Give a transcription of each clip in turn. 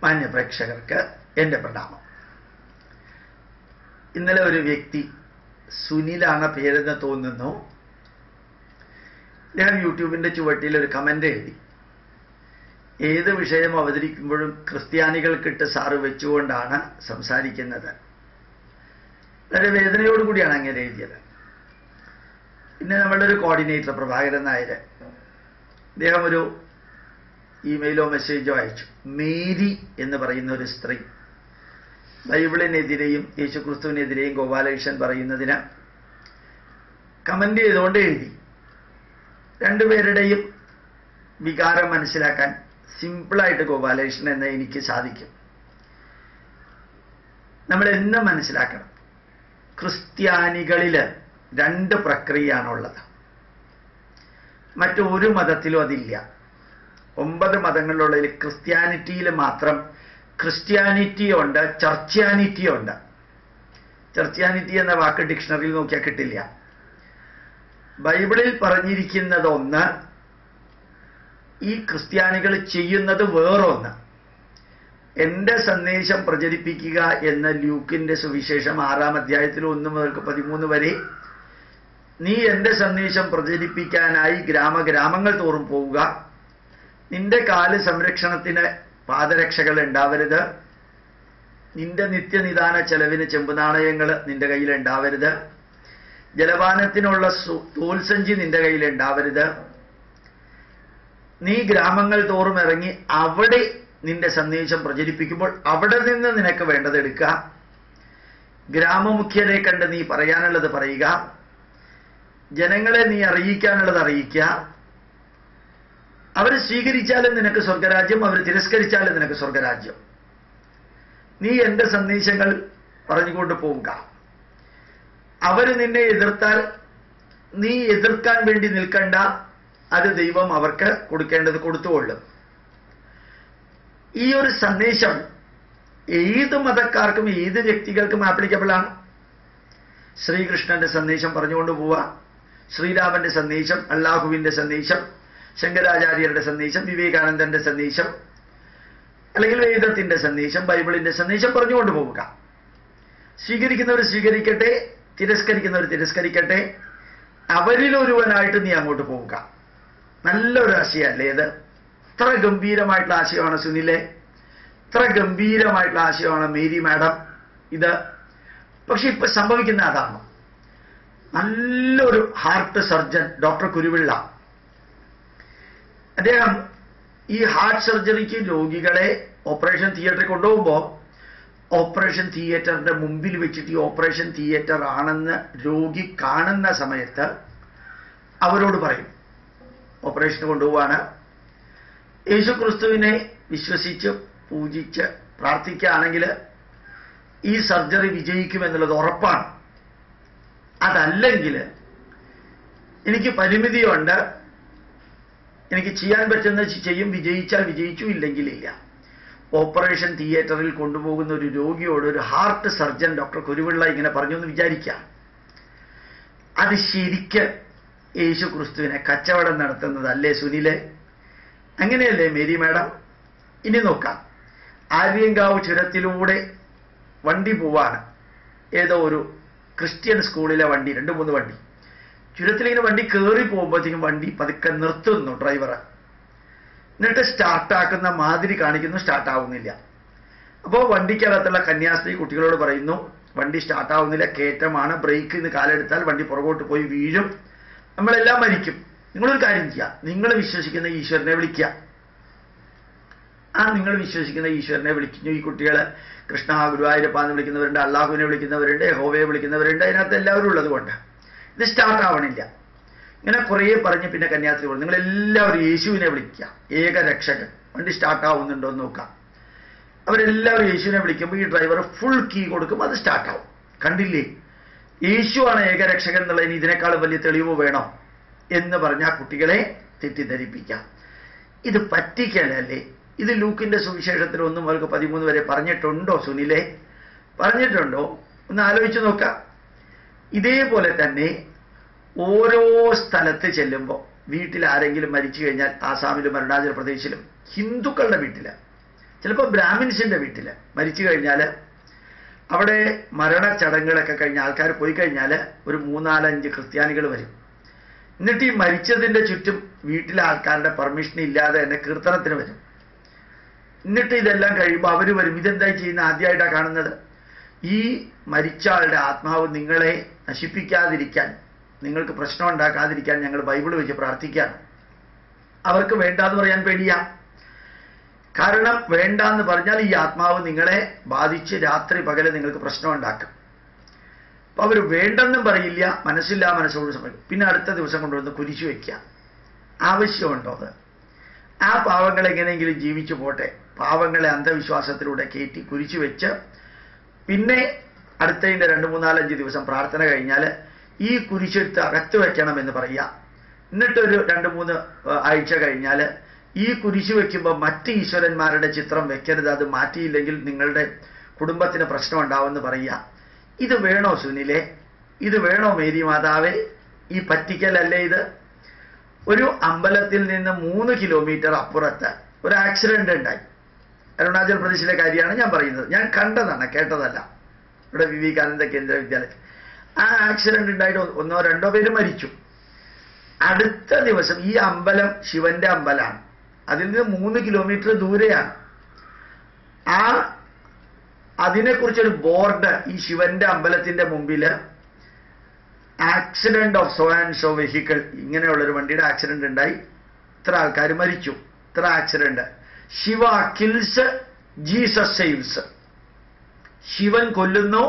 മാന്യ പ്രേക്ഷകർക്ക് എൻ്റെ പ്രണാമം ഇന്നലെ ഒരു വ്യക്തി സുനിലാണ് പേരെന്ന് തോന്നുന്നു ഞാൻ യൂട്യൂബിന്റെ ചുവട്ടിൽ ഒരു കമന്റ് എഴുതി ഏത് വിഷയം അവതരിക്കുമ്പോഴും ക്രിസ്ത്യാനികൾക്കിട്ട് സാറ് വെച്ചുകൊണ്ടാണ് സംസാരിക്കുന്നത് വളരെ വേദനയോടുകൂടിയാണ് അങ്ങനെ എഴുതിയത് പിന്നെ നമ്മളുടെ ഒരു കോർഡിനേറ്റർ പ്രഭാകരൻ നായർ അദ്ദേഹം ഒരു ഇമെയിലോ മെസ്സേജോ അയച്ചു മേരി എന്ന് പറയുന്ന ഒരു സ്ത്രീ ബൈബിളിനെതിരെയും യേശുക്രിസ്തുവിനെതിരെയും ഗോപാലകൃഷ്ണൻ പറയുന്നതിന് കമന്റ് ചെയ്തുകൊണ്ട് എഴുതി രണ്ടുപേരുടെയും വികാരം മനസ്സിലാക്കാൻ സിമ്പിളായിട്ട് ഗോപാലകൃഷ്ണൻ എന്ന് എനിക്ക് സാധിക്കും നമ്മൾ എന്നും മനസ്സിലാക്കണം ക്രിസ്ത്യാനികളിൽ രണ്ട് പ്രക്രിയയാണുള്ളത് മറ്റൊരു മതത്തിലും അതില്ല ഒമ്പത് മതങ്ങളിലുള്ളതിൽ ക്രിസ്ത്യാനിറ്റിയിൽ മാത്രം ക്രിസ്ത്യാനിറ്റി ഉണ്ട് ചർച്ച്യാനിറ്റി ഉണ്ട് ചർച്ച്യാനിറ്റി എന്ന വാക്ക് ഡിക്ഷണറിയിൽ നോക്കിയാൽ കിട്ടില്ല ബൈബിളിൽ പറഞ്ഞിരിക്കുന്നത് ഒന്ന് ഈ ക്രിസ്ത്യാനികൾ ചെയ്യുന്നത് വേറൊന്ന് എന്റെ സന്ദേശം പ്രചരിപ്പിക്കുക എന്ന ലൂക്കിന്റെ സുവിശേഷം ആറാം അധ്യായത്തിൽ ഒന്ന് മുതൽ പതിമൂന്ന് വരെ നീ എന്റെ സന്ദേശം പ്രചരിപ്പിക്കാനായി ഗ്രാമഗ്രാമങ്ങൾ തോറും പോവുക നിന്റെ കാല് സംരക്ഷണത്തിന് പാദരക്ഷകൾ ഉണ്ടാവരുത് നിന്റെ നിത്യനിദാന ചെലവിന് ചെമ്പുനാണയങ്ങൾ നിന്റെ കയ്യിൽ ഉണ്ടാവരുത് ജലപാനത്തിനുള്ള തോൽസഞ്ചി നിന്റെ കയ്യിൽ ഉണ്ടാവരുത് നീ ഗ്രാമങ്ങൾ തോറും ഇറങ്ങി അവിടെ നിന്റെ സന്ദേശം പ്രചരിപ്പിക്കുമ്പോൾ അവിടെ നിന്ന് നിനക്ക് വേണ്ടത് എടുക്കുക ഗ്രാമമുഖ്യരെ കണ്ട് നീ പറയാനുള്ളത് പറയുക ജനങ്ങളെ നീ അറിയിക്കാനുള്ളത് അറിയിക്കുക അവർ സ്വീകരിച്ചാലും നിനക്ക് സ്വർഗരാജ്യം അവർ തിരസ്കരിച്ചാലും നിനക്ക് സ്വർഗരാജ്യം നീ എന്റെ സന്ദേശങ്ങൾ പറഞ്ഞുകൊണ്ട് പോവുക അവർ നിന്നെ എതിർത്താൽ നീ എതിർക്കാൻ വേണ്ടി നിൽക്കണ്ട അത് ദൈവം അവർക്ക് കൊടുക്കേണ്ടത് കൊടുത്തുകൊള്ളും ഈ ഒരു സന്ദേശം ഏത് മതക്കാർക്കും ഏത് വ്യക്തികൾക്കും ആപ്ലിക്കബിൾ ആണ് ശ്രീകൃഷ്ണന്റെ സന്ദേശം പറഞ്ഞുകൊണ്ട് പോവുക ശ്രീരാമന്റെ സന്ദേശം അള്ളാഹുവിന്റെ സന്ദേശം ശങ്കരാചാര്യരുടെ സന്ദേശം വിവേകാനന്ദന്റെ സന്ദേശം അല്ലെങ്കിൽ വേദത്തിന്റെ സന്ദേശം ബൈബിളിന്റെ സന്ദേശം പറഞ്ഞുകൊണ്ട് പോവുക സ്വീകരിക്കുന്നവർ സ്വീകരിക്കട്ടെ തിരസ്കരിക്കുന്നവർ തിരസ്കരിക്കട്ടെ അവരിൽ ഒരുവനായിട്ട് നീ അങ്ങോട്ട് പോവുക നല്ലൊരു ആശയമല്ലേ ഇത് ഇത്ര ഗംഭീരമായിട്ടുള്ള ആശയമാണ് സുനിലെ ഇത്ര ഗംഭീരമായിട്ടുള്ള ആശയമാണ് മേരി മാഡം ഇത് പക്ഷെ ഇപ്പൊ സംഭവിക്കുന്ന അതാണ് നല്ലൊരു ഹാർട്ട് സർജൻ ഡോക്ടർ കുരുവിള്ള അദ്ദേഹം ഈ ഹാർട്ട് സർജറിക്ക് രോഗികളെ ഓപ്പറേഷൻ തിയേറ്ററിൽ കൊണ്ടുപോകുമ്പോൾ ഓപ്പറേഷൻ തിയേറ്ററിന്റെ മുമ്പിൽ വെച്ചിട്ട് ഈ ഓപ്പറേഷൻ തിയേറ്റർ ആണെന്ന് രോഗി കാണുന്ന സമയത്ത് അവരോട് പറയും ഓപ്പറേഷന് കൊണ്ടുപോവാണ് യേശുക്രിസ്തുവിനെ വിശ്വസിച്ച് പൂജിച്ച് പ്രാർത്ഥിക്കുകയാണെങ്കിൽ ഈ സർജറി വിജയിക്കുമെന്നുള്ളത് ഉറപ്പാണ് അതല്ലെങ്കിൽ എനിക്ക് പരിമിതിയുണ്ട് എനിക്ക് ചെയ്യാൻ പറ്റുന്ന ചെയ്യും വിജയിച്ചാൽ വിജയിച്ചു ഇല്ലെങ്കിൽ ഇല്ല ഓപ്പറേഷൻ തിയേറ്ററിൽ കൊണ്ടുപോകുന്ന ഒരു രോഗിയോട് ഒരു ഹാർട്ട് സർജൻ ഡോക്ടർ കുരുവിള്ള ഇങ്ങനെ പറഞ്ഞു എന്ന് വിചാരിക്കാം അത് ശരിക്ക് യേശു ക്രിസ്തുവിനെ കച്ചവടം നടത്തുന്നതല്ലേ സുനിലെ അങ്ങനെയല്ലേ മേരി മാഡം ഇനി നോക്കാം ആര്യങ്കാവ് ചുരത്തിലൂടെ വണ്ടി പോവാണ് ഏതോ ഒരു ക്രിസ്ത്യൻ സ്കൂളിലെ വണ്ടി രണ്ട് മൂന്ന് വണ്ടി ചുരത്തിലിങ്ങനെ വണ്ടി കയറി പോകുമ്പോഴത്തേക്കും വണ്ടി പതുക്കെ നിർത്തുന്നു ഡ്രൈവർ എന്നിട്ട് സ്റ്റാർട്ടാക്കുന്ന മാതിരി കാണിക്കുന്നു സ്റ്റാർട്ട് ആവുന്നില്ല അപ്പോൾ വണ്ടിക്കകത്തുള്ള കന്യാസ്ത്രീ കുട്ടികളോട് പറയുന്നു വണ്ടി സ്റ്റാർട്ട് ആവുന്നില്ല കയറ്റമാണ് ബ്രേക്ക് നിന്ന് കാലെടുത്താൽ വണ്ടി പുറകോട്ട് പോയി വീഴും നമ്മളെല്ലാം മരിക്കും നിങ്ങളൊരു കാര്യം ചെയ്യുക നിങ്ങൾ വിശ്വസിക്കുന്ന ഈശ്വരനെ വിളിക്കുക ആ നിങ്ങൾ വിശ്വസിക്കുന്ന ഈശ്വരനെ വിളിക്കുന്നു ഈ കുട്ടികൾ കൃഷ്ണ ഗുരുവായൂരപ്പ എന്ന് വിളിക്കുന്നവരുണ്ട് അള്ളാഹുവിനെ വിളിക്കുന്നവരുണ്ട് ഹോവയെ വിളിക്കുന്നവരുണ്ട് അതിനകത്ത് എല്ലാവരും ഉള്ളത് കൊണ്ട് ഇത് സ്റ്റാർട്ട് ആവണില്ല ഇങ്ങനെ കുറേ പറഞ്ഞ് പിന്നെ കന്യാസ്ത്രീ പറഞ്ഞു നിങ്ങൾ എല്ലാവരും യേശുവിനെ വിളിക്കുക ഏക രക്ഷകൻ വണ്ടി സ്റ്റാർട്ട് ആവുന്നുണ്ടോ എന്ന് നോക്കാം അവരെല്ലാവരും യേശുവിനെ വിളിക്കുമ്പോൾ ഈ ഡ്രൈവർ ഫുൾ കീ കൊടുക്കും അത് സ്റ്റാർട്ട് ആവും കണ്ടില്ലേ യേശുവാണ് ഏകരക്ഷകൻ എന്നുള്ളതിന് ഇതിനേക്കാൾ വലിയ തെളിവ് വേണോ എന്ന് പറഞ്ഞ ആ കുട്ടികളെ തെറ്റിദ്ധരിപ്പിക്കാം ഇത് പറ്റിക്കാനല്ലേ ഇത് ലൂക്കിന്റെ സുവിശേഷത്തിൽ ഒന്ന് മുതൽ പതിമൂന്ന് വരെ പറഞ്ഞിട്ടുണ്ടോ സുനിലെ പറഞ്ഞിട്ടുണ്ടോ ഒന്ന് ആലോചിച്ച് നോക്കാം ഇതേപോലെ തന്നെ ഓരോ സ്ഥലത്ത് ചെല്ലുമ്പോൾ വീട്ടിൽ ആരെങ്കിലും മരിച്ചു കഴിഞ്ഞാൽ ആസാമിലും അരുണാചൽ പ്രദേശിലും ഹിന്ദുക്കളുടെ വീട്ടിൽ ചിലപ്പോൾ ബ്രാഹ്മിൻസിന്റെ വീട്ടിൽ മരിച്ചു കഴിഞ്ഞാൽ അവിടെ മരണച്ചടങ്ങുകളൊക്കെ കഴിഞ്ഞ ആൾക്കാർ പോയി കഴിഞ്ഞാൽ ഒരു മൂന്നാലഞ്ച് ക്രിസ്ത്യാനികൾ വരും എന്നിട്ട് ഈ മരിച്ചതിന്റെ ചുറ്റും വീട്ടിലെ ആൾക്കാരുടെ പെർമിഷൻ ഇല്ലാതെ തന്നെ കീർത്തനത്തിന് വരും എന്നിട്ട് ഇതെല്ലാം കഴിയുമ്പോൾ അവർ വരും ഇതെന്തായി ചെയ്യുന്ന ആദ്യമായിട്ടാണ് കാണുന്നത് ഈ മരിച്ച ആളുടെ ആത്മാവ് നിങ്ങളെ നശിപ്പിക്കാതിരിക്കാൻ നിങ്ങൾക്ക് പ്രശ്നം ഉണ്ടാക്കാതിരിക്കാൻ ഞങ്ങൾ ബൈബിൾ വെച്ച് പ്രാർത്ഥിക്കുകയാണ് അവർക്ക് വേണ്ടാന്ന് പറയാൻ പേടിയാ കാരണം വേണ്ടാന്ന് പറഞ്ഞാൽ ഈ ആത്മാവ് നിങ്ങളെ ബാധിച്ച് രാത്രി പകല് നിങ്ങൾക്ക് പ്രശ്നം ഉണ്ടാക്കും അപ്പൊ അവർ വേണ്ടെന്നും പറയില്ല മനസ്സില്ലാ മനസ്സോട് സമയം പിന്നെ അടുത്ത ദിവസം കൊണ്ടുവന്ന് കുരിശു വയ്ക്കുക ആവശ്യമുണ്ടോ അത് ആ പാവങ്ങൾ എങ്ങനെയെങ്കിലും ജീവിച്ചു പോട്ടെ പാവങ്ങളെ അന്ധവിശ്വാസത്തിലൂടെ കയറ്റി കുരിച്ചു വെച്ച് പിന്നെ അടുത്തതിൻ്റെ രണ്ട് മൂന്നാലഞ്ച് ദിവസം പ്രാർത്ഥന കഴിഞ്ഞാൽ ഈ കുരിശെടുത്ത് അകത്ത് വെക്കണം എന്ന് പറയുക എന്നിട്ടൊരു രണ്ട് മൂന്ന് ഏഹ്, ആഴ്ച കഴിഞ്ഞാൽ ഈ കുരിശ് വെക്കുമ്പോൾ മറ്റ് ഈശ്വരന്മാരുടെ ചിത്രം വെക്കരുത് അത് മാറ്റിയില്ലെങ്കിൽ നിങ്ങളുടെ കുടുംബത്തിന് പ്രശ്നം ഉണ്ടാവുമെന്ന് പറയുക ഇത് വേണോ സുനിലെ ഇത് വേണോ മേരി മാതാവേ ഈ പറ്റിക്കലല്ലേ ഇത് ഒരു അമ്പലത്തിൽ നിന്ന് മൂന്ന് കിലോമീറ്റർ അപ്പുറത്ത് ഒരു ആക്സിഡന്റ് ഉണ്ടായി അരുണാചൽ പ്രദേശിലെ കാര്യമാണ് ഞാൻ പറയുന്നത് ഞാൻ കണ്ടതാണ് കേട്ടതല്ല ഇവിടെ വിവേകാനന്ദ കേന്ദ്ര വിദ്യാലയത്തിൽ ആ ആക്സിഡന്റ് ഉണ്ടായിട്ട് ഒന്നോ രണ്ടോ പേര് മരിച്ചു അടുത്ത ദിവസം ഈ അമ്പലം ശിവന്റെ അമ്പലമാണ് അതിൽ നിന്ന് മൂന്ന് കിലോമീറ്റർ ദൂരെയാണ് ആ അതിനെക്കുറിച്ചൊരു ബോർഡ് ഈ ശിവന്റെ അമ്പലത്തിന്റെ മുമ്പിൽ accident of so and so vehicle ഇങ്ങനെയുള്ള ഒരു വണ്ടിയുടെ ആക്സിഡന്റ് ഉണ്ടായി ഇത്ര ആൾക്കാർ മരിച്ചു ഇത്ര accident Shiva kills Jesus saves Shivan കൊല്ലുന്നു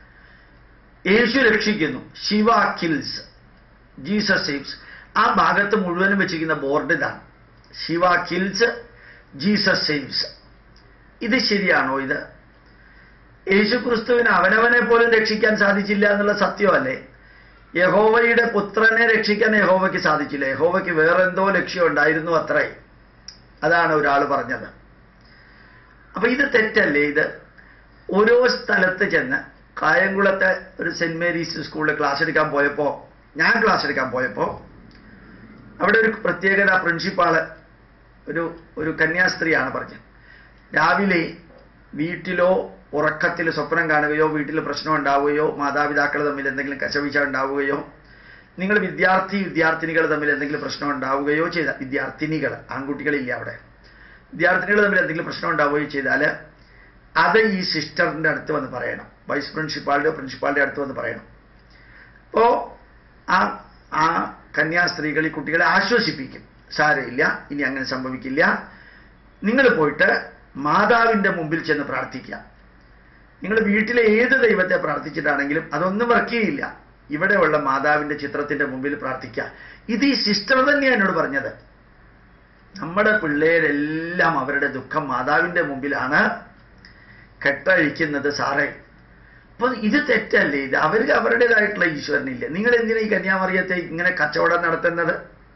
യേശു രക്ഷിക്കുന്നു ശിവ കിൽസ് ജീസസ് സേവ്സ് ആ ഭാഗത്ത് മുഴുവനും വെച്ചിരിക്കുന്ന ബോർഡ് ഇതാണ് ശിവ കിൽസ് ജീസസ് സേവ്സ് ഇത് ശരിയാണോ ഇത് യേശു ക്രിസ്തുവിന് അവനവനെ പോലും രക്ഷിക്കാൻ സാധിച്ചില്ല എന്നുള്ള സത്യമല്ലേ യഹോവയുടെ പുത്രനെ രക്ഷിക്കാൻ യഹോവയ്ക്ക് സാധിച്ചില്ല യഹോവയ്ക്ക് വേറെന്തോ ലക്ഷ്യം ഉണ്ടായിരുന്നു അത്രേ അതാണ് ഒരാൾ പറഞ്ഞത് അപ്പൊ ഇത് തെറ്റല്ലേ ഇത് ഓരോ സ്ഥലത്ത് ചെന്ന് കായംകുളത്തെ ഒരു സെന്റ് മേരീസ് സ്കൂളിൽ ക്ലാസ് എടുക്കാൻ പോയപ്പോ ഞാൻ ക്ലാസ് എടുക്കാൻ പോയപ്പോ അവിടെ ഒരു പ്രത്യേകത പ്രിൻസിപ്പാള് ഒരു ഒരു കന്യാസ്ത്രീയാണ് പറഞ്ഞത് രാവിലെ വീട്ടിലോ ഉറക്കത്തിൽ സ്വപ്നം കാണുകയോ വീട്ടിൽ പ്രശ്നം ഉണ്ടാവുകയോ മാതാപിതാക്കൾ തമ്മിൽ എന്തെങ്കിലും കശവിശ ഉണ്ടാവുകയോ നിങ്ങൾ വിദ്യാർത്ഥി വിദ്യാർത്ഥിനികൾ തമ്മിൽ എന്തെങ്കിലും പ്രശ്നം ഉണ്ടാവുകയോ ചെയ്ത വിദ്യാർത്ഥിനികൾ ആൺകുട്ടികളില്ല അവിടെ വിദ്യാർത്ഥിനികൾ തമ്മിൽ എന്തെങ്കിലും പ്രശ്നം ഉണ്ടാവുകയോ ചെയ്താൽ അത് ഈ സിസ്റ്ററിന്റെ അടുത്ത് വന്ന് പറയണം വൈസ് പ്രിൻസിപ്പാളുടെ പ്രിൻസിപ്പാളുടെ അടുത്ത് വന്ന് പറയണം അപ്പോ ആ ആ കന്യാസ്ത്രീകൾ ഈ കുട്ടികളെ ആശ്വസിപ്പിക്കും സാരമില്ല ഇനി അങ്ങനെ സംഭവിക്കില്ല നിങ്ങൾ പോയിട്ട് മാതാവിന്റെ മുമ്പിൽ ചെന്ന് പ്രാർത്ഥിക്കുക നിങ്ങൾ വീട്ടിലെ ഏത് ദൈവത്തെ പ്രാർത്ഥിച്ചിട്ടാണെങ്കിലും അതൊന്നും വർക്ക് ചെയ്യില്ല ഇവിടെയുള്ള മാതാവിന്റെ ചിത്രത്തിന്റെ മുമ്പിൽ പ്രാർത്ഥിക്കുക ഇത് ഈ സിസ്റ്റർ തന്നെയാണ് എന്നോട് പറഞ്ഞത് നമ്മുടെ പിള്ളേരെല്ലാം അവരുടെ ദുഃഖം മാതാവിന്റെ മുമ്പിലാണ് കെട്ടഴിക്കുന്നത് സാറേ അപ്പൊ ഇത് തെറ്റല്ലേ ഇത് അവർക്ക് അവരുടേതായിട്ടുള്ള ഈശ്വരനില്ല നിങ്ങൾ എന്തിനാ ഈ കന്യാമറിയത്തെ ഇങ്ങനെ കച്ചവടം നടത്തുന്നത്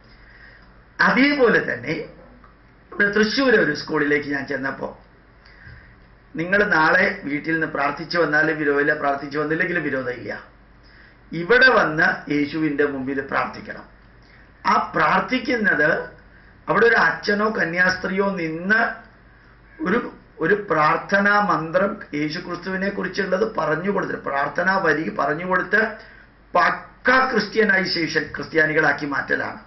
അതേപോലെ തന്നെ ഇവിടെ തൃശ്ശൂർ ഒരു സ്കൂളിലേക്ക് ഞാൻ ചെന്നപ്പോ നിങ്ങൾ നാളെ വീട്ടിൽ നിന്ന് പ്രാർത്ഥിച്ചു വന്നാലും വിരോധമില്ല പ്രാർത്ഥിച്ചു വന്നില്ലെങ്കിലും വിരോധമില്ല ഇവിടെ വന്ന് യേശുവിൻ്റെ മുമ്പിൽ പ്രാർത്ഥിക്കണം ആ പ്രാർത്ഥിക്കുന്നത് അവിടെ ഒരു അച്ഛനോ കന്യാസ്ത്രീയോ നിന്ന് ഒരു ഒരു പ്രാർത്ഥനാ മന്ത്രം യേശു ക്രിസ്തുവിനെ കുറിച്ചുള്ളത് പറഞ്ഞു കൊടുത്തിട്ട് പ്രാർത്ഥനാ വരി പറഞ്ഞു കൊടുത്ത് പക്ക ക്രിസ്ത്യനൈസേഷൻ ക്രിസ്ത്യാനികളാക്കി മാറ്റലാണ്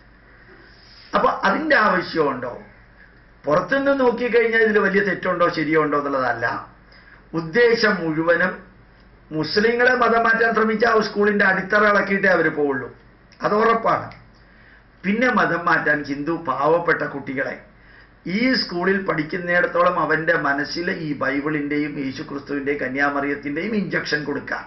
അപ്പൊ അതിന്റെ ആവശ്യമുണ്ടോ പുറത്തുനിന്ന് നോക്കിക്കഴിഞ്ഞാൽ ഇതിൽ വലിയ തെറ്റുണ്ടോ ശരിയോ ഉണ്ടോ എന്നുള്ളതല്ല ഉദ്ദേശം മുഴുവനും മുസ്ലിങ്ങളെ മതം മാറ്റാൻ ശ്രമിച്ച ആ സ്കൂളിന്റെ അടിത്തറ ഇളക്കിയിട്ടേ അവർ പോവുള്ളൂ അത് ഉറപ്പാണ് പിന്നെ മതം മാറ്റാൻ ഹിന്ദു പാവപ്പെട്ട കുട്ടികളെ ഈ സ്കൂളിൽ പഠിക്കുന്നിടത്തോളം അവന്റെ മനസ്സിൽ ഈ ബൈബിളിന്റെയും യേശു ക്രിസ്തുവിന്റെയും കന്യാമറിയത്തിന്റെയും ഇഞ്ചക്ഷൻ കൊടുക്കാം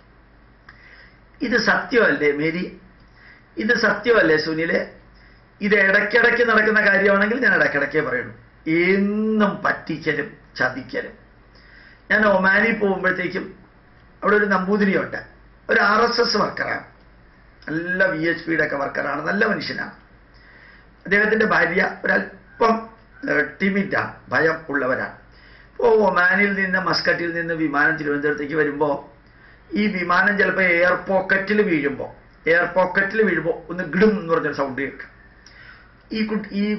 ഇത് സത്യമല്ലേ മേരി ഇത് സത്യമല്ലേ സുനിലെ ഇത് ഇടയ്ക്കിടയ്ക്ക് നടക്കുന്ന കാര്യമാണെങ്കിൽ ഞാൻ ഇടയ്ക്കിടയ്ക്കേ പറയുള്ളൂ എന്നും പറ്റിക്കലും ചതിക്കലും ഞാൻ ഒമാനി പോകുമ്പോഴത്തേക്കും അവിടെ ഒരു നമ്പൂതിരിയുണ്ട് ഒരു ആർ എസ് എസ് വർക്കറാണ് നല്ല വി എച്ച് പിയുടെ ഒക്കെ വർക്കറാണ് നല്ല മനുഷ്യനാണ് അദ്ദേഹത്തിന്റെ ഭാര്യ ഒരല്പം ടിമിറ്റാണ് ഭയം ഉള്ളവരാണ് ഇപ്പോൾ ഒമാനിൽ നിന്ന് മസ്കറ്റിൽ നിന്ന് വിമാനം തിരുവനന്തപുരത്തേക്ക് വരുമ്പോൾ ഈ വിമാനം ചിലപ്പോൾ എയർ പോക്കറ്റിൽ വീഴുമ്പോൾ എയർ പോക്കറ്റിൽ വീഴുമ്പോൾ ഒന്ന് ഗിടും എന്ന് പറഞ്ഞൊരു സൗണ്ട് കേൾക്കും ഈ കുട്ടി ഈ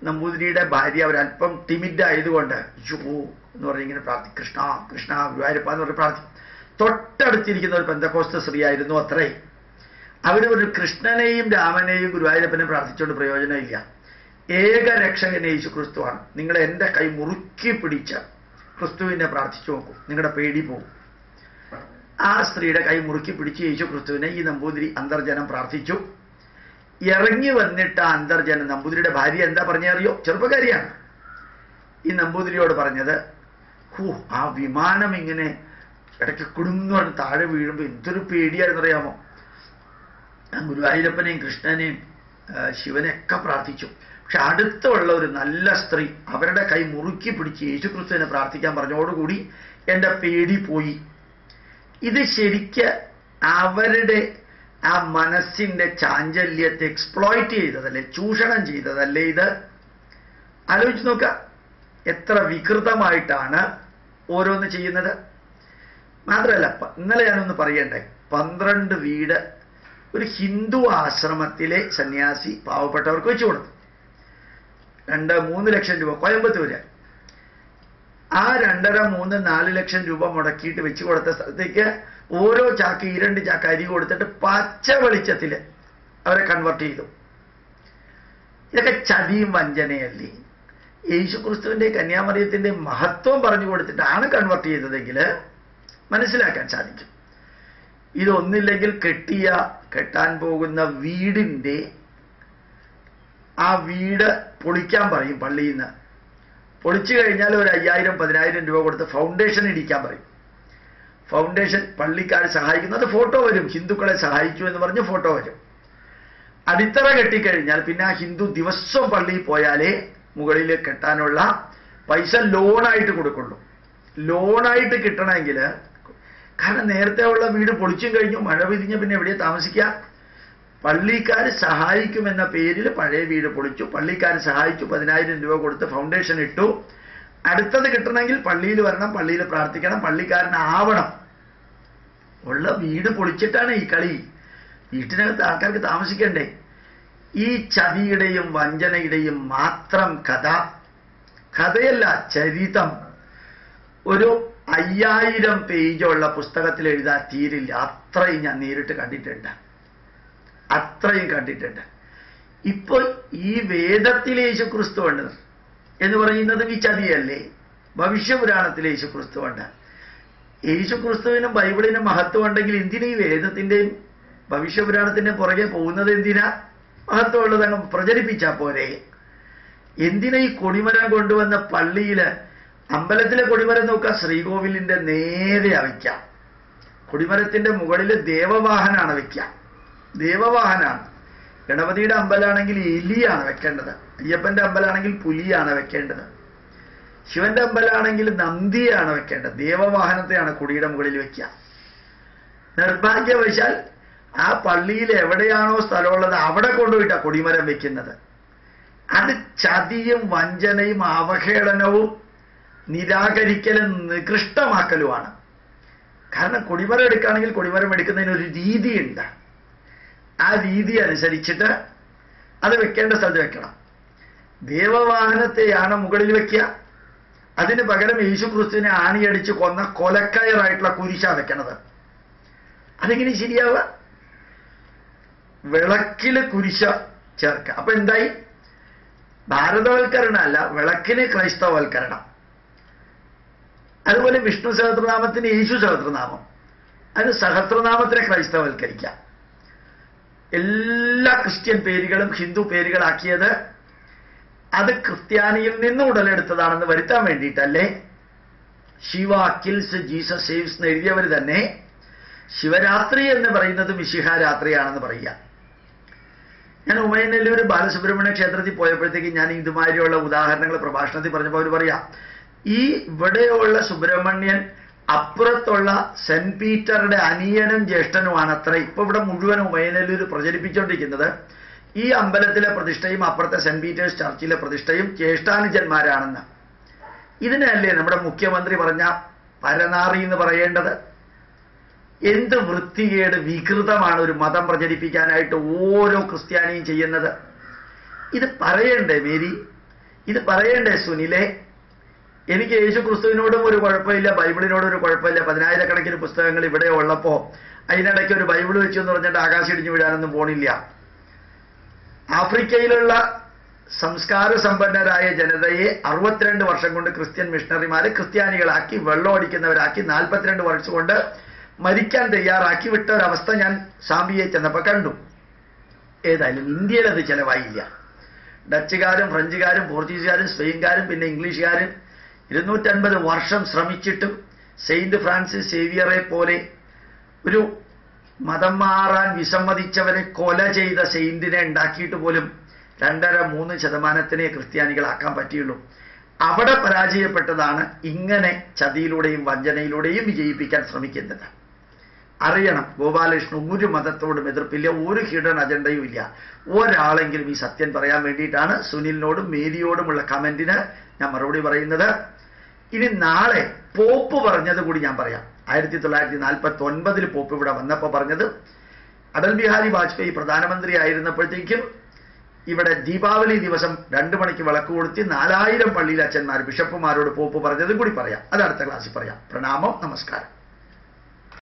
നമ്പൂതിരിയുടെ ഭാര്യ ഒരല്പം ടിമിഡ് ആയതുകൊണ്ട് യോ എന്ന് പറഞ്ഞ് ഇങ്ങനെ പ്രാർത്ഥി കൃഷ്ണ കൃഷ്ണ ഗുരുവായൂരപ്പ എന്ന് പറഞ്ഞ് പ്രാർത്ഥി തൊട്ടടുത്തിരിക്കുന്ന ഒരു പെന്തക്കോസ്ത സ്ത്രീയായിരുന്നു അത്രേ അവർ ഒരു കൃഷ്ണനെയും രാമനെയും ഗുരുവായൂരപ്പനെ പ്രാർത്ഥിച്ചുകൊണ്ട് പ്രയോജനമില്ല ഏക രക്ഷകൻ യേശു ക്രിസ്തുവാണ് നിങ്ങൾ എൻ്റെ കൈ മുറുക്കി പിടിച്ച് ക്രിസ്തുവിനെ പ്രാർത്ഥിച്ചു നോക്കൂ നിങ്ങളുടെ പേടി പോകും ആ സ്ത്രീയുടെ കൈ മുറുക്കി പിടിച്ച് യേശു ക്രിസ്തുവിനെ ഈ നമ്പൂതിരി അന്തർജനം പ്രാർത്ഥിച്ചു ഇറങ്ങി വന്നിട്ട് ആ അന്തർജനം നമ്പൂതിരിയുടെ ഭാര്യ എന്താ പറഞ്ഞറിയോ ചെറുപ്പക്കാരിയാണ് ഈ നമ്പൂതിരിയോട് പറഞ്ഞത് ഹൂ ആ വിമാനം ഇങ്ങനെ ഇടയ്ക്ക് കുടുങ്ങു പറഞ്ഞ് താഴെ വീഴുമ്പോൾ എന്തൊരു പേടിയായിരുന്നറിയാമോ ആ ഗുരുവായൂരപ്പനെയും കൃഷ്ണനെയും ആ, ശിവനെയൊക്കെ പ്രാർത്ഥിച്ചു പക്ഷെ അടുത്തുള്ള ഒരു നല്ല സ്ത്രീ അവരുടെ കൈ മുറുക്കി പിടിച്ച് യേശുക്രിസ്തുവിനെ പ്രാർത്ഥിക്കാൻ പറഞ്ഞോടുകൂടി എൻ്റെ പേടി പോയി ഇത് ശരിക്ക് അവരുടെ ആ മനസ്സിന്റെ ചാഞ്ചല്യത്തെ എക്സ്പ്ലോയിറ്റ് ചെയ്തതല്ലേ ചൂഷണം ചെയ്തതല്ലേ ഇത് ആലോചിച്ച് നോക്കുക എത്ര വികൃതമായിട്ടാണ് ഓരോന്ന് ചെയ്യുന്നത് മാത്രമല്ല പ- ഇന്നലെ ഞാനൊന്ന് പറയണ്ടേ പന്ത്രണ്ട് വീട് ഒരു ഹിന്ദു ആശ്രമത്തിലെ സന്യാസി പാവപ്പെട്ടവർക്ക് വെച്ചു കൊടുത്തു രണ്ട് മൂന്ന് ലക്ഷം രൂപ കോയമ്പത്തൂര് ആ രണ്ടര മൂന്ന് നാല് ലക്ഷം രൂപ മുടക്കിയിട്ട് വെച്ച് കൊടുത്ത സ്ഥലത്തേക്ക് ഓരോ ചാക്ക് ഈ രണ്ട് ചാക്ക് അരി കൊടുത്തിട്ട് പച്ച വെളിച്ചത്തിൽ അവരെ കൺവെർട്ട് ചെയ്തു ഇതൊക്കെ ചതിയും വഞ്ചനയല്ലേ യേശുക്രിസ്തുവിന്റെ കന്യാമറിയത്തിന്റെ മഹത്വം പറഞ്ഞു കൊടുത്തിട്ടാണ് കൺവെർട്ട് ചെയ്തതെങ്കിൽ മനസ്സിലാക്കാൻ സാധിക്കും ഇതൊന്നില്ലെങ്കിൽ കെട്ടിയ കെട്ടാൻ പോകുന്ന വീടിന്റെ ആ വീട് പൊളിക്കാൻ പറയും പള്ളിയിൽ നിന്ന് പൊളിച്ചു കഴിഞ്ഞാൽ ഒരു അയ്യായിരം പതിനായിരം രൂപ കൊടുത്ത് ഫൗണ്ടേഷൻ ഇടിക്കാൻ പറയും ഫൗണ്ടേഷൻ പള്ളിക്കാർ സഹായിക്കുന്നത് ഫോട്ടോ വരും ഹിന്ദുക്കളെ സഹായിച്ചു എന്ന് പറഞ്ഞ് ഫോട്ടോ വരും അടിത്തറ കെട്ടിക്കഴിഞ്ഞാൽ പിന്നെ ആ ഹിന്ദു ദിവസവും പള്ളിയിൽ പോയാലേ മുകളിൽ കെട്ടാനുള്ള പൈസ ലോണായിട്ട് കൊടുക്കുള്ളൂ ലോണായിട്ട് കിട്ടണമെങ്കിൽ കാരണം നേരത്തെ ഉള്ള വീട് പൊളിച്ചും കഴിഞ്ഞു മഴ പിരിഞ്ഞ പിന്നെ എവിടെയാ താമസിക്കുക പള്ളിക്കാർ സഹായിക്കുമെന്ന പേരിൽ പഴയ വീട് പൊളിച്ചു പള്ളിക്കാർ സഹായിച്ചു പതിനായിരം രൂപ കൊടുത്ത് ഫൗണ്ടേഷൻ ഇട്ടു അടുത്തത് കിട്ടണമെങ്കിൽ പള്ളിയിൽ വരണം പള്ളിയിൽ പ്രാർത്ഥിക്കണം പള്ളിക്കാരനാവണം ഉള്ള വീട് പൊളിച്ചിട്ടാണ് ഈ കളി വീട്ടിനകത്ത് ആൾക്കാർക്ക് താമസിക്കണ്ടേ ഈ ചതിയുടെയും വഞ്ചനയുടെയും മാത്രം കഥ കഥയല്ല ചരിതം ഒരു അയ്യായിരം പേജുള്ള പുസ്തകത്തിൽ എഴുതാൻ തീരില്ല അത്രയും ഞാൻ നേരിട്ട് കണ്ടിട്ടുണ്ട് അത്രയും കണ്ടിട്ടുണ്ട് ഇപ്പോൾ ഈ വേദത്തിലെ യേശുക്രിസ്തു ഉണ്ട് എന്ന് പറയുന്നതും ഈ ചതിയല്ലേ ഭവിഷ്യപുരാണത്തിലെ യേശുക്രിസ്തു ഉണ്ട് യേശുക്രിസ്തുവിനും ബൈബിളിനും മഹത്വം ഉണ്ടെങ്കിൽ എന്തിനാ ഈ വേദത്തിന്റെയും ഭവിഷ്യപുരാണത്തിന്റെയും പുറകെ പോകുന്നത് എന്തിനാ മഹത്വമുള്ളത് അങ്ങ് പ്രചരിപ്പിച്ചാ പോരെ എന്തിനാ ഈ കൊടിമരം കൊണ്ടുവന്ന പള്ളിയില് അമ്പലത്തിലെ കൊടിമരം നോക്കുക ശ്രീകോവിലിന്റെ നേരെയാ വയ്ക്കാം കൊടിമരത്തിന്റെ മുകളിൽ ദേവവാഹനാണ് വെക്കുക ദേവവാഹനാണ് ഗണപതിയുടെ അമ്പലമാണെങ്കിൽ എലിയാണ് വെക്കേണ്ടത് അയ്യപ്പന്റെ അമ്പലമാണെങ്കിൽ പുലിയാണ് വെക്കേണ്ടത് ശിവന്റെ അമ്പലമാണെങ്കിൽ നന്ദിയാണ് വെക്കേണ്ടത് ദേവവാഹനത്തെയാണ് കൊടിയുടെ മുകളിൽ വെക്കുക നിർഭാഗ്യവശാൽ ആ പള്ളിയിൽ എവിടെയാണോ സ്ഥലമുള്ളത് അവിടെ കൊണ്ടുപോയിട്ടാ കൊടിമരം വെക്കുന്നത് അത് ചതിയും വഞ്ചനയും അവഹേളനവും നിരാകരിക്കലും നികൃഷ്ടമാക്കലുമാണ് കാരണം കൊടിമരം എടുക്കുകയാണെങ്കിൽ കൊടിമരം എടുക്കുന്നതിന് ഒരു രീതിയുണ്ട് ആ രീതി അനുസരിച്ചിട്ട് അത് വെക്കേണ്ട സ്ഥലത്ത് വെക്കണം ദേവവാഹനത്തെയാണ് മുകളിൽ വെക്കുക അതിന് പകരം യേശുക്രിസ്തുവിനെ ആണിയടിച്ച് കൊന്ന കൊലക്കയറായിട്ടുള്ള കുരിശാ വെക്കണത് അതെങ്ങനെ ശരിയാവുക വിളക്കില് കുരിശ ചേർക്കുക അപ്പൊ എന്തായി ഭാരതവൽക്കരണമല്ല വിളക്കിന് ക്രൈസ്തവവൽക്കരണം അതുപോലെ വിഷ്ണു സഹസ്രനാമത്തിന് യേശു സഹസ്രനാമം അതിന് സഹസ്രനാമത്തിനെ ക്രൈസ്തവവൽക്കരിക്കാം എല്ലാ ക്രിസ്ത്യൻ പേരുകളും ഹിന്ദു പേരുകളാക്കിയത് അത് ക്രിസ്ത്യാനിയിൽ നിന്ന് ഉടലെടുത്തതാണെന്ന് വരുത്താൻ വേണ്ടിയിട്ടല്ലേ ശിവ കിൽസ് ജീസസ് സേവ്സ് എന്ന് എഴുതിയവർ തന്നെ ശിവരാത്രി എന്ന് പറയുന്നത് മിശിഹ രാത്രിയാണെന്ന് പറയുക ഞാൻ ഉമയനെല്ലൂർ ബാലസുബ്രഹ്മണ്യ ക്ഷേത്രത്തിൽ പോയപ്പോഴത്തേക്ക് ഞാൻ ഇതുമാതിരിയുള്ള ഉദാഹരണങ്ങൾ പ്രഭാഷണത്തിൽ പറഞ്ഞപ്പോൾ അവർ പറയാം ഈ ഇവിടെയുള്ള സുബ്രഹ്മണ്യൻ അപ്പുറത്തുള്ള സെന്റ് പീറ്ററുടെ അനിയനും ജ്യേഷ്ഠനുമാണ് അത്ര ഇപ്പൊ ഇവിടെ മുഴുവൻ ഉമയനെല്ലൂർ പ്രചരിപ്പിച്ചുകൊണ്ടിരിക്കുന്നത് ഈ അമ്പലത്തിലെ പ്രതിഷ്ഠയും അപ്പുറത്തെ സെന്റ് പീറ്റേഴ്സ് ചർച്ചിലെ പ്രതിഷ്ഠയും ജ്യേഷ്ഠാനുജന്മാരാണെന്ന് ഇതിനല്ലേ നമ്മുടെ മുഖ്യമന്ത്രി പറഞ്ഞ പരനാറി എന്ന് പറയേണ്ടത് എന്ത് വൃത്തികേട് വികൃതമാണ് ഒരു മതം പ്രചരിപ്പിക്കാനായിട്ട് ഓരോ ക്രിസ്ത്യാനിയും ചെയ്യുന്നത് ഇത് പറയണ്ടേ മേരി ഇത് പറയണ്ടേ സുനിലെ എനിക്ക് യേശു ക്രിസ്തുവിനോടും ഒരു കുഴപ്പമില്ല ബൈബിളിനോടും ഒരു കുഴപ്പമില്ല പതിനായിരക്കണക്കിന് പുസ്തകങ്ങൾ ഇവിടെ ഉള്ളപ്പോ അതിനിടയ്ക്ക് ഒരു ബൈബിൾ വെച്ചു എന്ന് പറഞ്ഞിട്ട് ആകാശം ഇടിഞ്ഞു വീഴാനൊന്നും പോണില്ല ആഫ്രിക്കയിലുള്ള സംസ്കാര സമ്പന്നരായ ജനതയെ അറുപത്തിരണ്ട് വർഷം കൊണ്ട് ക്രിസ്ത്യൻ മിഷണറിമാരെ ക്രിസ്ത്യാനികളാക്കി വെള്ളം അടിക്കുന്നവരാക്കി നാൽപ്പത്തിരണ്ട് വർഷം കൊണ്ട് മരിക്കാൻ തയ്യാറാക്കി വിട്ട ഒരവസ്ഥ ഞാൻ സാമ്പിയെ ചെന്നപ്പോൾ കണ്ടു ഏതായാലും ഇന്ത്യയിൽ അത് ചെലവായില്ല ഡച്ചുകാരും ഫ്രഞ്ചുകാരും പോർച്ചുഗീസുകാരും സ്പെയിൻകാരും പിന്നെ ഇംഗ്ലീഷുകാരും ഇരുന്നൂറ്റൻപത് വർഷം ശ്രമിച്ചിട്ടും സെയിന്റ് ഫ്രാൻസിസ് സേവിയറെ പോലെ ഒരു മതം മാറാൻ വിസമ്മതിച്ചവരെ കൊല ചെയ്ത സെയിന്റിനെ ഉണ്ടാക്കിയിട്ട് പോലും രണ്ടര മൂന്ന് ശതമാനത്തിനെ ക്രിസ്ത്യാനികളാക്കാൻ പറ്റിയുള്ളൂ അവിടെ പരാജയപ്പെട്ടതാണ് ഇങ്ങനെ ചതിയിലൂടെയും വഞ്ചനയിലൂടെയും വിജയിപ്പിക്കാൻ ശ്രമിക്കുന്നത് അറിയണം ഗോപാലകൃഷ്ണൻ ഒരു മതത്തോടും എതിർപ്പില്ല ഒരു ഹിഡൻ അജണ്ടയും ഇല്ല ഒരാളെങ്കിലും ഈ സത്യം പറയാൻ വേണ്ടിയിട്ടാണ് സുനിലിനോടും മേരിയോടുമുള്ള കമന്റിന് ഞാൻ മറുപടി പറയുന്നത് ഇനി നാളെ പോപ്പ് പറഞ്ഞത് കൂടി ഞാൻ പറയാം ആയിരത്തി തൊള്ളായിരത്തി നാൽപ്പത്തി ഒൻപതിൽ പോപ്പ് ഇവിടെ വന്നപ്പോൾ പറഞ്ഞത് അടൽ ബിഹാരി വാജ്പേയി പ്രധാനമന്ത്രി ആയിരുന്നപ്പോഴത്തേക്കും ഇവിടെ ദീപാവലി ദിവസം രണ്ടു മണിക്ക് വിളക്ക് കൊടുത്തി നാലായിരം പള്ളിയിൽ അച്ഛന്മാർ ബിഷപ്പുമാരോട് പോപ്പ് പറഞ്ഞതും കൂടി പറയാം അത് അടുത്ത ക്ലാസ്സിൽ പറയാം പ്രണാമം നമസ്കാരം